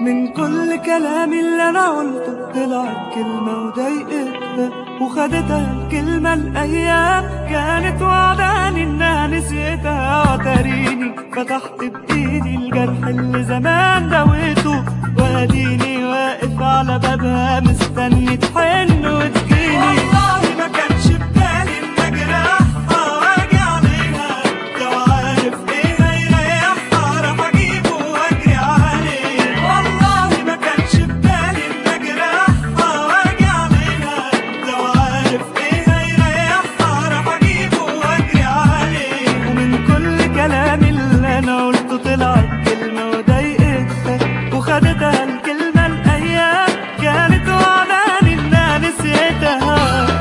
من كل كلامي اللي انا قلته طلعت كلمة وضايقتها وخدتها الكلمة الأيام كانت وعداني إنها نسيتها وتريني فتحت بإيدي الجرح اللي زمان دويته وأديني واقف على بابها مستني تحن وتجيني والله ما كانش ببالي إن أجرحها وأجي عليها لو عارف إيه هيريحها راح أجيبه وأجري عليه والله ما كانش ببالي إن أجرحها وأجي عليها لو عارف إيه هيريحها راح أجيبه وأجري عليه ومن كل كلامي اللي أنا قلته طلعت كلمة وضايقتها وخدتها الكلمة الأيام كانت وعداني إنها نسيتها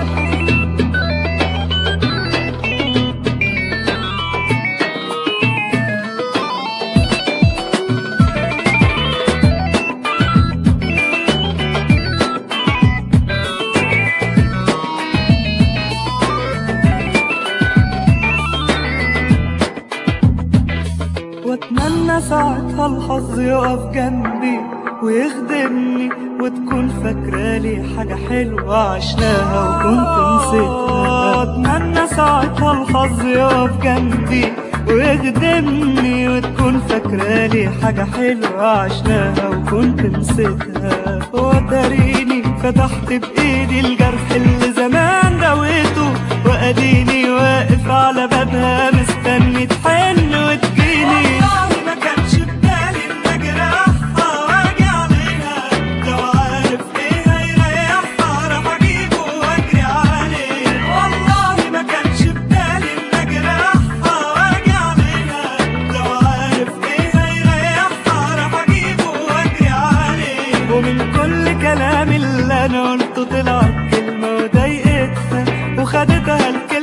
واتمنى ساعتها الحظ يقف جنبي ويخدمني وتكون فاكرالي حاجة حلوة عشناها وكنت نسيتها اتمنى ساعتها الحظ يقف جنبي ويخدمني وتكون فاكرالي حاجة حلوة عشناها وكنت نسيتها وتريني فتحت بإيدي الجرح اللي زمان دويته وأديني واقف على بابها مستني تحن وتجيني والله ما كانش ببالي إن أجرحها وأجي عليها لو عارف إيه هيريحها راح أجيبه وأجري عليه والله ما كانش ببالي إن أجرحها وأجي عليها لو عارف إيه هيريحها راح أجيبه وأجري عليه ومن كل كلامي اللي أنا قلته طلعت كلمة وضايقتها وخدتها الكلمة